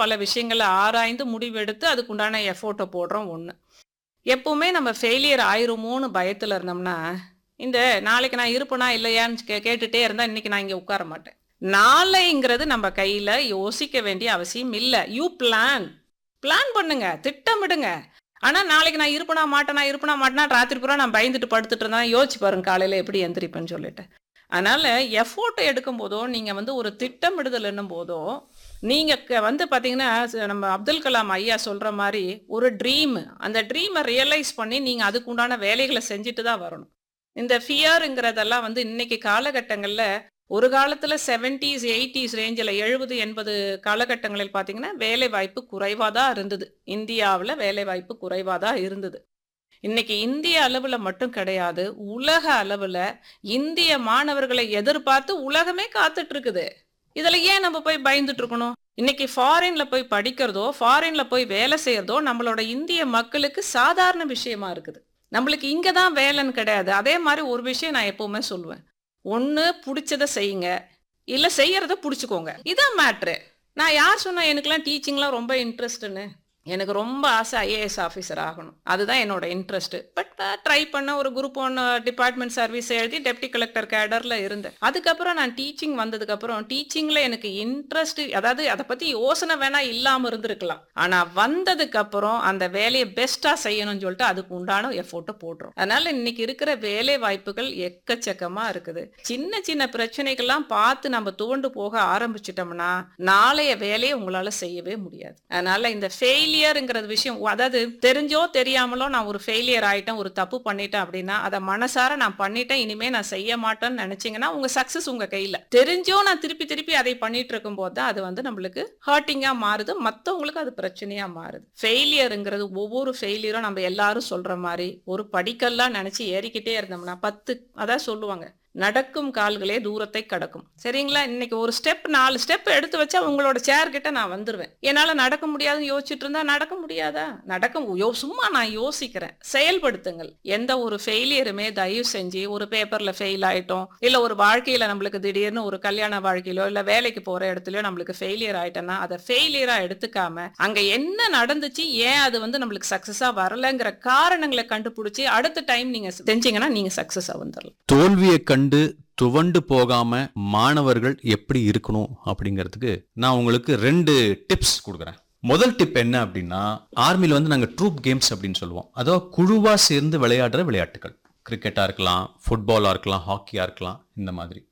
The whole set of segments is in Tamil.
பல விஷயங்கள ஆராய்ந்து முடிவெடுத்து அதுக்குண்டான எஃபோர்ட்ட போடுறோம் ஒண்ணு. எப்பவுமே நம்ம ஃபெயிலியர் ஆயிருமோன்னு பயத்துல இருந்தோம்னா, இந்த நாளைக்கு நான் இருப்பேனா இல்லையான்னு கே கேட்டுட்டே இருந்தா இன்னைக்கு நான் இங்க உட்கார மாட்டேன். நாளைங்கிறது நம்ம கையில யோசிக்க வேண்டிய அவசியம் இல்ல. You plan. பிளான் பண்ணுங்க. திட்டமிடுங்க. ஆனா நாளைக்கு நான் இருப்பேனா மாட்டேனா இருப்பேனா மாட்டேனா ராத்திரி பூரா நான் பயந்துட்டு படுத்துட்டு இருந்தா யோசிச்சு பாருங்க காலையில எப்படி எந்திரிப்பேன்னு சொல்லிட்டு. அதனால எஃபோர்ட் எடுக்கும்போதோ, நீங்க வந்து ஒரு திட்டமிடுதல் என்னும்போதோ, நீங்க க வந்து பார்த்தீங்கன்னா, ச நம்ம அப்துல் கலாம் ஐயா சொல்ற மாரி ஒரு ட்ரீம். அந்த ட்ரீம ரியலைஸ் பண்ணி நீங்க அதுக்கு உண்டான வேலைகள செஞ்சுட்டு தான் வரணும். இந்த ஃபியர்ங்கிறதெல்லாம் வந்து இன்னைக்கு காலகட்டங்கள்ல ஒரு காலத்துல 70ஸ், 80ஸ் ரேஞ்சுல 70, 80 காலகட்டங்களில் பார்த்தீங்கன்னா, வேலைவாய்ப்பு குறைவா தான் இருந்தது. இந்தியாவுல வேலைவாய்ப்பு குறைவா தான் இருந்தது. இன்னைக்கு இந்திய அளவுல மட்டும் கிடையாது. உலக அளவுல இந்திய மாணவர்களை எதிர்பார்த்து உலகமே காத்துட்டு இருக்குது. இதுல ஏன் நம்ம போய் பயந்துட்டு இருக்கணும்? இன்னைக்கு ஃபாரின்ல போய் படிக்கிறதோ, ஃபாரின்ல போய் வேலை செய்றதோ நம்மளோட இந்திய மக்களுக்கு சாதாரண விஷயமா இருக்குது. நம்மளுக்கு இங்க தான் வேலைன்னு கிடையாது. அதே மாரி ஒரு விஷயம் நான் எப்பவுமே சொல்லுவேன். ஒண்ணு புடிச்சத செய்யுங்க. இல்ல செய்யறத புடிச்சுக்கோங்க. இதான் மேட்ரு. நான் யார் சொன்னா எனக்கெல்லாம் டீச்சிங்லாம் ரொம்ப இன்ட்ரெஸ்ட்டுன்னு? எனக்கு ரொம்ப ஆசை ஐஏஎஸ் ஆஃபீசர் ஆகணும். அதுதான் என்னோட இன்ட்ரெஸ்ட். பட் நான் ட்ரை பண்ணேன். ஒரு குரூப் 1 டிபார்ட்மெண்ட் சர்வீஸ் எழுதி டெப்டி கலெக்டர் கேடர்ல இருந்தேன். அதுக்கப்புறம் நான் டீச்சிங் வந்ததுக்கப்புறம் டீச்சிங்ல எனக்கு இன்ட்ரெஸ்ட் அதாவது அத பத்தி யோசனை வேணா இல்லாம இருந்திருக்கலாம். ஆனா வந்ததுக்கப்புறம் அந்த வேலைய பெஸ்ட்டா செய்யணும்னு சொல்லிட்டு அதுக்கு உண்டான எஃபோர்ட்ட போடுறோம். அதனால இன்னைக்கு இருக்கிற வேலை வாய்ப்புகள் எக்கச்சக்கமா இருக்குது. சின்ன சின்ன பிரச்சனைகள்லாம் பார்த்து நம்ம துவண்டு போக ஆரம்பிச்சுட்டோம்னா, நாளைய வேலைய உங்களால செய்யவே முடியாது. அதனால இந்த ஃபெயிலியர்ங்கிற விஷயம் அதாவது தெரிஞ்சோ தெரியாமலோ நான் ஒரு ஃபெயிலியர் ஆயிட்டேன், ஒரு தப்பு பண்ணிட்டேன் அப்படின்னா, அத மனசார நான் பண்ணிட்டேன். இனிமே நான் செய்ய மாட்டேன்னு நெனச்சீங்கன்னா, உங்க சக்சஸ் உங்க கையில. தெரிஞ்சோ நான் திருப்பி திருப்பி அதை பண்ணிட்டு இருக்கும்போது தான் அது வந்து நம்மளுக்கு ஹர்ட்டிங்கா மாறுது. மத்தவங்களுக்கு அது பிரச்சனையா மாறுது. ஃபெயிலியர்ங்கிறது ஒவ்வொரு ஃபெயிலியரும் நம்ம எல்லாரும் சொல்ற மாரி ஒரு படிக்கல்லா நெனச்சு ஏறிக்கிட்டே இருந்தோம்னா 10 அதான் சொல்லுவாங்க. நடக்கும் கால்களே தூரத்தை கடக்கும். சரிங்களா? இன்னைக்கு ஒரு ஸ்டெப் 4 ஸ்டெப் எடுத்து வச்சா உங்களோட சேர் கிட்ட நான் வந்துருவேன். என்னால நடக்க முடியாதுன்னு யோசிச்சுட்டு இருந்தா நடக்க முடியாதா? நடக்க யோ சும்மா நான் யோசிக்கிறேன். செயல்படுத்துங்கள். எந்த ஒரு ஃபெயிலியருமே தயவு செஞ்சு ஒரு பேப்பர்ல ஃபெயில் ஆயிட்டோம். இல்ல ஒரு வாழ்க்கையில நம்மளுக்கு திடீர்னு ஒரு கல்யாண வாழ்க்கையிலோ, இல்ல வேலைக்கு போற இடத்துலயோ நம்மளுக்கு ஃபெயிலியர் ஆயிட்டோம்னா, அத ஃபெயிலியரா எடுத்துக்காம, அங்க என்ன நடந்துச்சு? ஏன் அது வந்து நம்மளுக்கு சக்சஸா வரலங்கிற காரணங்கள கண்டுபிடிச்சு அடுத்த டைம் நீங்க செஞ்சீங்கன்னா நீங்க சக்சஸா வந்துரலாம். தோல்விய கண்டு துவண்டு போகாம மாணவர்கள் எப்படி இருக்கணும் அப்படிங்கிறதுக்கு நான் உங்களுக்கு 2 டிப்ஸ் குடுக்குறேன். முதல் டிப் என்ன அப்படின்னா, ஆர்மில வந்து நாங்க ட்ரூப் கேம்ஸ் அப்படின்னு சொல்லுவோம். அதாவது குழுவா சேர்ந்து விளையாடுற விளையாட்டுகள். கிரிக்கெட்டா இருக்கலாம், ஃபுட்பாலா இருக்கலாம், ஹாக்கியா இருக்கலாம், இந்த மாதிரி.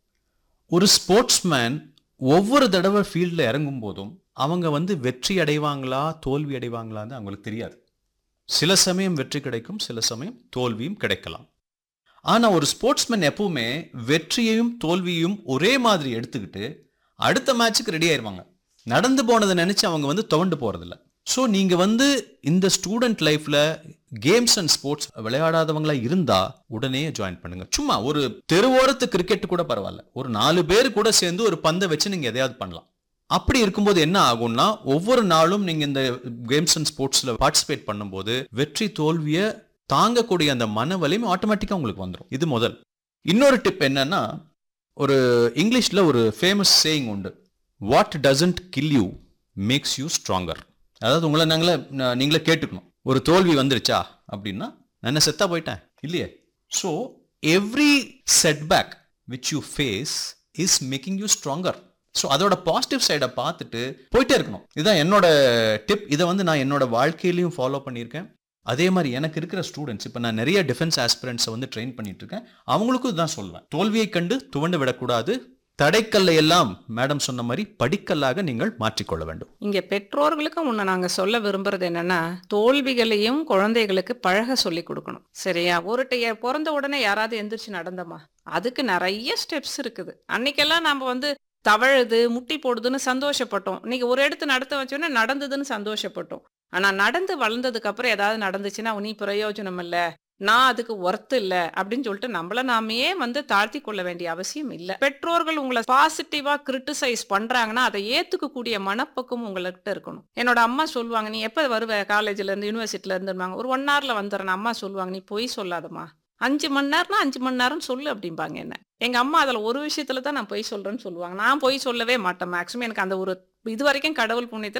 ஒரு ஸ்போர்ட்ஸ்மேன் ஒவ்வொரு தடவ ஃபீல்ட்ல இறங்கும் போதும், அவங்க வந்து வெற்றி அடைவாங்களா, தோல்வி அடைவாங்களான்னு அவங்களுக்கு தெரியாது. சில சமயம் வெற்றி கிடைக்கும், சில சமயம் தோல்வியும் கிடைக்கலாம். ஆனா ஒரு ஸ்போர்ட்ஸ்மேன் எப்பவுமே வெற்றியையும், தோல்வியையும் ஒரே மாதிரி எடுத்துக்கிட்டு, அடுத்த மேட்ச்சுக்கு ரெடி ஆயிருவாங்க. நடந்து போனத நெனச்சு அவங்க வந்து துவண்டு போறதில்ல. ஸோ நீங்க வந்து இந்த ஸ்டூடண்ட் லைஃப்ல கேம்ஸ் அண்ட் ஸ்போர்ட்ஸ் விளையாடாதவங்களா இருந்தா உடனே ஜாயின் பண்ணுங்க. சும்மா ஒரு தெருவோரத்து கிரிக்கெட் கூட பரவாயில்ல. ஒரு 4 பேர் கூட சேர்ந்து ஒரு பந்த வச்சு நீங்க எதையாவது பண்ணலாம். அப்படி இருக்கும்போது என்ன ஆகும்னா, ஒவ்வொரு நாளும் நீங்க இந்த கேம்ஸ் அண்ட் ஸ்போர்ட்ஸ்ல பார்ட்டிசிபேட் பண்ணும்போது, வெற்றி தோல்விய தாங்கக்கூடிய அந்த மன வலிமை ஆட்டோமேட்டிக்கா உங்களுக்கு வந்துரும். இது முதல். இன்னொரு டிப் என்னன்னா, ஒரு இங்கிலீஷ்ல ஒரு ஃபேமஸ் சேயிங் உண்டு. What doesn't kill you makes you stronger. அதாவது உங்கள நாங்களே நீங்களே கேட்டுக்கணும். ஒரு தோல்வி வந்துருச்சா அப்படின்னா, நான் என்ன செத்தா போயிட்டேன்? இல்லையே. So every setback which you face is making you stronger. So அதோட பாசிட்டிவ் சைடை பார்த்துட்டு போயிட்டே இருக்கணும். இதுதான் என்னோட டிப். இதை வந்து நான் என்னோட வாழ்க்கையிலையும் ஃபாலோ பண்ணியிருக்கேன். அதே மாதிரி எனக்கு இருக்கிற ஸ்டூடெண்ட்ஸ் இப்போ நான் நிறைய டிஃபென்ஸ் ஆஸ்பிரண்ட்ஸை வந்து ட்ரெயின் பண்ணிட்டு இருக்கேன். அவங்களுக்கும் இதுதான் சொல்லுவேன். தோல்வியை கண்டு துவண்டு விடக்கூடாது. தடைக்கல்லை எல்லாம் மேடம் சொன்ன மாதிரி படிக்கல்லாக நீங்கள் மாற்றிக்கொள்ள வேண்டும். இங்க பெற்றோர்களுக்கும் ஒண்ணு நாங்க சொல்ல விரும்புறது என்னன்னா, தோல்விகளையும் குழந்தைகளுக்கு பழக சொல்லிக் குடுக்கணும். சரியா? ஒரு டைய பொறந்த உடனே யாராவது எந்திரிச்சு நடந்தோமா? அதுக்கு நெறைய ஸ்டெப்ஸ் இருக்குது. அன்னைக்கெல்லாம் நாம வந்து தவழுது, முட்டி போடுதுன்னு சந்தோஷப்பட்டோம். இன்னைக்கு ஒரு எடுத்து நடத்த வச்சோனே நடந்ததுன்னு சந்தோஷப்பட்டோம். ஆனா நடந்து வளர்ந்ததுக்கு அப்புறம் ஏதாவது நடந்துச்சுன்னா, "நீ பிரயோஜனம் இல்ல. நான் அதுக்கு ஒர்த் இல்ல." அப்படின்னு சொல்லிட்டு நம்மள நாமே வந்து தாழ்த்திக் கொள்ள வேண்டிய அவசியம் இல்ல. பெற்றோர்கள் உங்கள பாசிட்டிவா கிரிட்டிசைஸ் பண்றாங்கன்னா, அதை ஏத்துக்கக்கூடிய மனப்பக்குவம் உங்கள்கிட்ட இருக்கணும். என்னோட அம்மா சொல்லுவாங்க, "நீ எப்ப வருவ காலேஜ்ல இருந்து, யுனிவர்சிட்டில இருந்துன்னுவாங்க." "ஒரு 1 ஹார்ல வந்துர்றேன்." அம்மா சொல்லுவாங்க, "நீ பொய் சொல்லாதம்மா. 5 மணி நேரம்னா 5 மணி நேரம் சொல்லு." அப்படிம்பாங்க என்ன. எங்க அம்மா அதுல ஒரு விஷயத்துல தான் நான் பொய் சொல்றேன்னு சொல்லுவாங்க. நான் பொய் சொல்லவே மாட்டேன் மேக்ஸிமம். எனக்கு அந்த ஒரு இதுவரைக்கும் கடவுள் புண்ணியத்துல